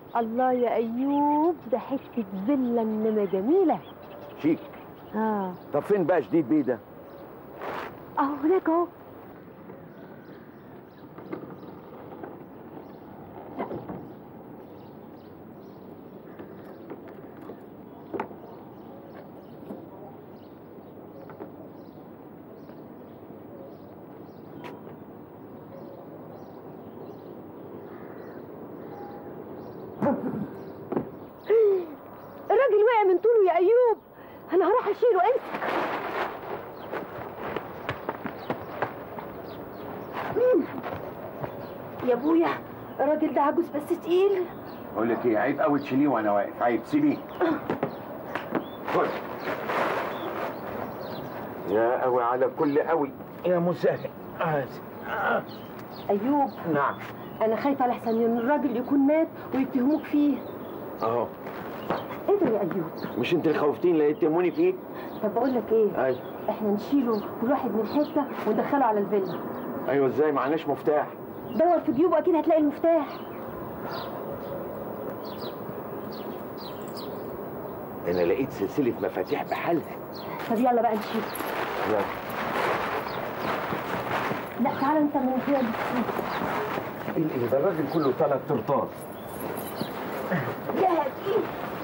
الله يا ايوب ده حته فيلا انما جميله شيك اه طب فين بقى جديد بيه ده اهو هناك اهو الراجل وقع من طوله يا ايوب انا هروح اشيله انت يا ابويا الراجل ده عجوز بس تقيل اقول لك ايه عيب قوي تشيليه وانا واقف عيب سيبيه خد يا قوي على كل قوي يا مسهل آسف. آه. ايوب نعم انا خايفه لحسن ان الراجل يكون مات ويتهموك فيه اهو ايه ده يا ايوب مش انت اللي خوفتيني لا يتهموني فيه طب بقول لك ايه ايوه احنا نشيله كل واحد من حته وندخله على الفيلا ايوه ازاي معناش مفتاح دور في جيوبه اكيد هتلاقي المفتاح انا لقيت سلسله مفاتيح بحالها طب يلا بقى نشيله يلا لا تعالى انت من هنا ايه ده الراجل كله ثلاث ترطاس يا ايه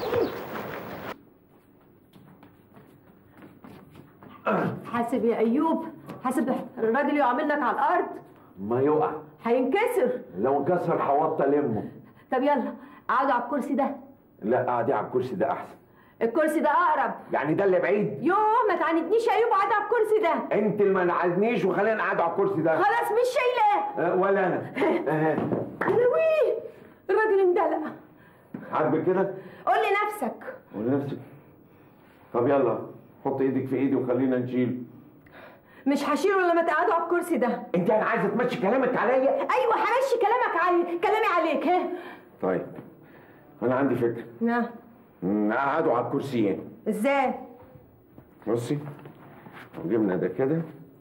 حاسب يا ايوب حاسب الراجل يقع منك على الارض ما يقع هينكسر لو انكسر حوضت لمه طب يلا قعدوا على الكرسي ده لا قاعدي على الكرسي ده احسن الكرسي ده اقرب يعني ده اللي بعيد يوه ما تعاندنيش يا ايوب قعد على الكرسي ده انت اللي ما نعدنيش وخلينا قاعد على الكرسي ده خلاص مش شايلاه أه ولا انا أه. لوي الراجل اندلق عاجبك كده قول لي نفسك ونفسك طب يلا حط ايدك في ايدي وخلينا نشيل مش هشيله لما تقعدوا على الكرسي ده انت انا عايزه تمشي كلامك عليا ايوه همشي كلامك علي كلامي عليك ها طيب انا عندي فكره نعم أمم، قعدوا على الكرسيين ازاي بصي جبنا ده كده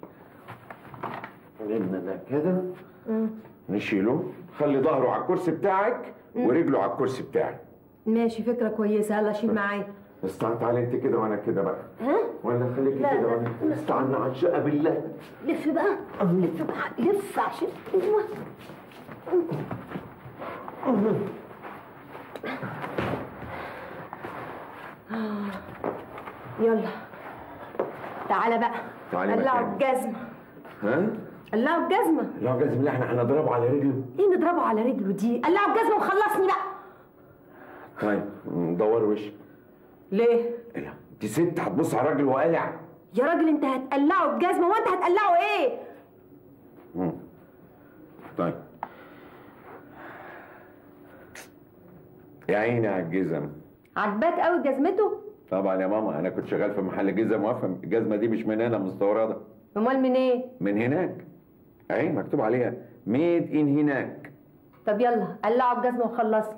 جبنا ده كده نشيله خلي ظهره على الكرسي بتاعك ورجله على الكرسي بتاعي ماشي فكره كويسه يلا شيل معايا استعن تعالى انت كده وانا كده بقى ها وانا خليكي لا، كده لا، وانا لا. استعنا على الشقه بالله لف بقى لف بقى لف عشان ايوه آه. يلا تعالى بقى تعالي قلعوا مكاني. الجزمة ها؟ قلعوا الجزمة لا جزم اللي احنا هنضربه على رجله ايه نضربه على رجله دي قلعوا الجزمة وخلصني بقى طيب ندور وشك ليه ايه ده؟ انت ست هتبص على الراجل وقالع يا راجل انت هتقلعه الجزمة وانت هتقلعه ايه مم. طيب يا عيني على الجزم عجباك قوي جزمته طبعا يا ماما انا كنت شغال في محل جزم وافهم الجزمه دي مش من هنا مستورده امال من ايه من هناك اهي مكتوب عليها ميد ان هناك طب يلا قلعوا الجزمة وخلصني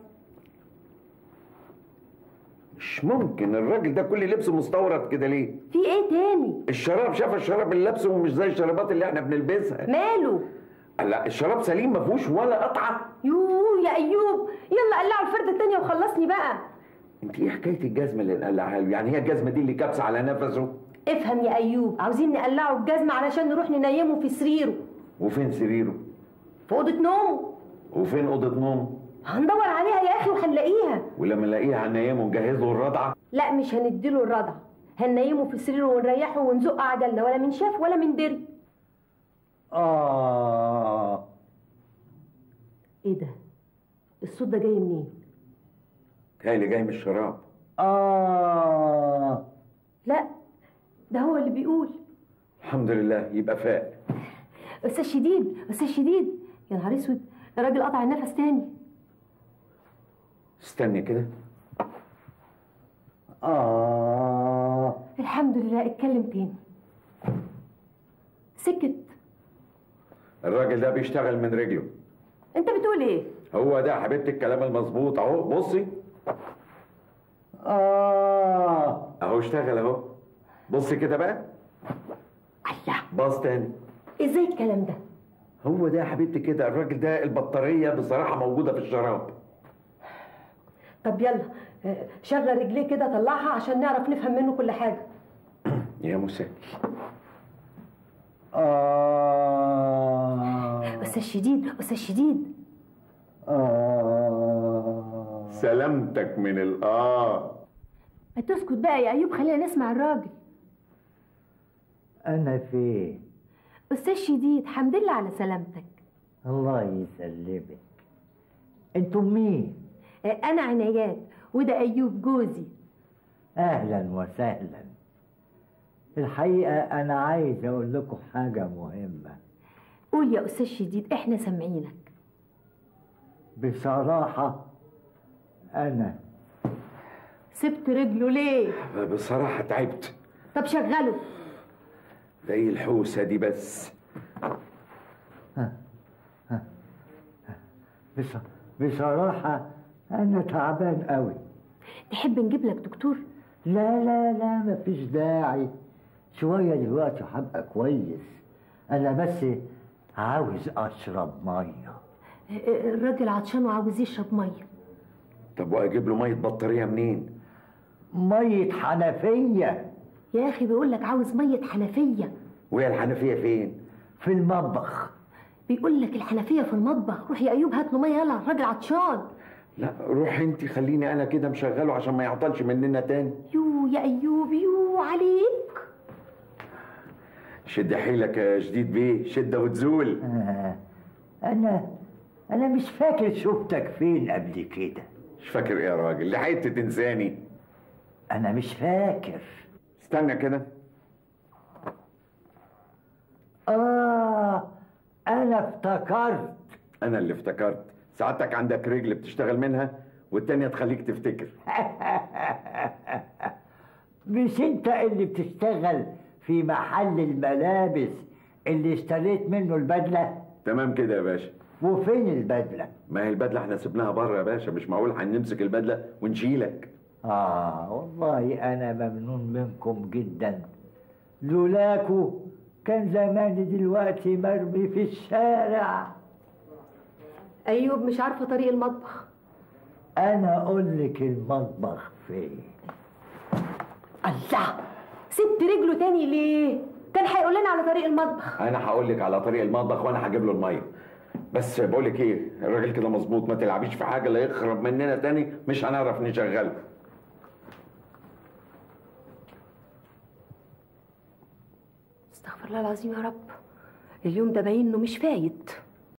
مش ممكن الراجل ده كل لبسه مستورد كده ليه في ايه تاني الشراب شاف الشراب اللي لابسه مش زي الشرابات اللي احنا بنلبسها ماله لا الشراب سليم ما فيهوش ولا قطعه يوه يا ايوب يلا قلعوا الفردة التانية وخلصني بقى انت ايه حكايه الجزمه اللي نقلعها له يعني هي الجزمه دي اللي كابسه على نفسه افهم يا ايوب عاوزين نقلعوا الجزمة علشان نروح ننيمه في سريره وفين سريره في اوضة نومه وفين اوضه نومه هندور عليها يا اخي وهنلاقيها ولما نلاقيها هنيمه ونجهز له الرضعه لا مش هنديله الرضع هننيمه في سريره ونريحه ونزق عجلنا ولا من شاف ولا من دري اه ايه ده الصوت ده جاي منين تهيألي جاي من الشراب آه لا ده هو اللي بيقول الحمد لله يبقى فاق استاذ شديد استاذ شديد يا نهار اسود الراجل قطع النفس تاني استني كده آه الحمد لله اتكلم تاني سكت الراجل ده بيشتغل من رجله انت بتقول ايه هو ده يا حبيبتي الكلام المظبوط اهو بصي آه اهو اشتغل اهو بصي كده بقى الله باص تاني ازاي الكلام ده هو ده يا حبيبتي كده الراجل ده البطاريه بصراحه موجوده في الشراب طب يلا آه، شغل رجليه كده طلعها عشان نعرف نفهم منه كل حاجه يا مسهل آه استاذ شديد استاذ شديد آه سلامتك من الآه ما تسكت بقى يا ايوب خلينا نسمع الراجل أنا فين؟ استاذ شديد حمد لله على سلامتك الله يسلمك انتم مين؟ آه، انا عنايات وده ايوب جوزي أهلا وسهلا الحقيقة أنا عايز أقول لكم حاجة مهمة قول يا استاذ شديد احنا سامعينك بصراحة أنا سبت رجله ليه بصراحة تعبت طب شغله ده ايه الحوسة دي بس بص... بصراحة أنا تعبان قوي تحب نجيب لك دكتور لا لا لا مفيش داعي شوية دلوقتي هبقى كويس أنا بس عاوز أشرب مية آه، آه، الراجل عطشان وعاوز يشرب ميه طب واجيب له مية بطارية منين مية حنفية يا اخي بيقول لك عاوز ميه حنفيه وهي الحنفية فين في المطبخ بيقول لك الحنفيه في المطبخ روح يا ايوب هات له ميه يلا الراجل عطشان لا روح انت خليني انا كده مشغله عشان ما يعطلش مننا تاني يو يا ايوب يو عليك شد حيلك يا جديد بيه شدة وتزول آه. أنا أنا مش فاكر شفتك فين قبل كده مش فاكر ايه يا راجل لحقت تنساني أنا مش فاكر استنى كده آه أنا افتكرت انا اللي افتكرت سعادتك عندك رجل بتشتغل منها والتانية تخليك تفتكر مش أنت اللي بتشتغل في محل الملابس اللي اشتريت منه البدلة تمام كده يا باشا وفين البدلة؟ ما هي البدلة احنا سيبناها بره يا باشا مش معقول هنمسك البدلة ونشيلك آه والله أنا ممنون منكم جدا لولاكوا كان زماني دلوقتي مرمي في الشارع ايوب مش عارفه طريق المطبخ أنا أقول لك المطبخ فين الله سبت رجله تاني ليه كان هيقول لنا على طريق المطبخ انا هقول لك على طريق المطبخ وانا هجيب له الميه بس بقول لك ايه الراجل كده مظبوط ما تلعبيش في حاجه لا يخرب مننا تاني مش هنعرف نشغله استغفر الله العظيم يا رب اليوم ده باين انه مش فايت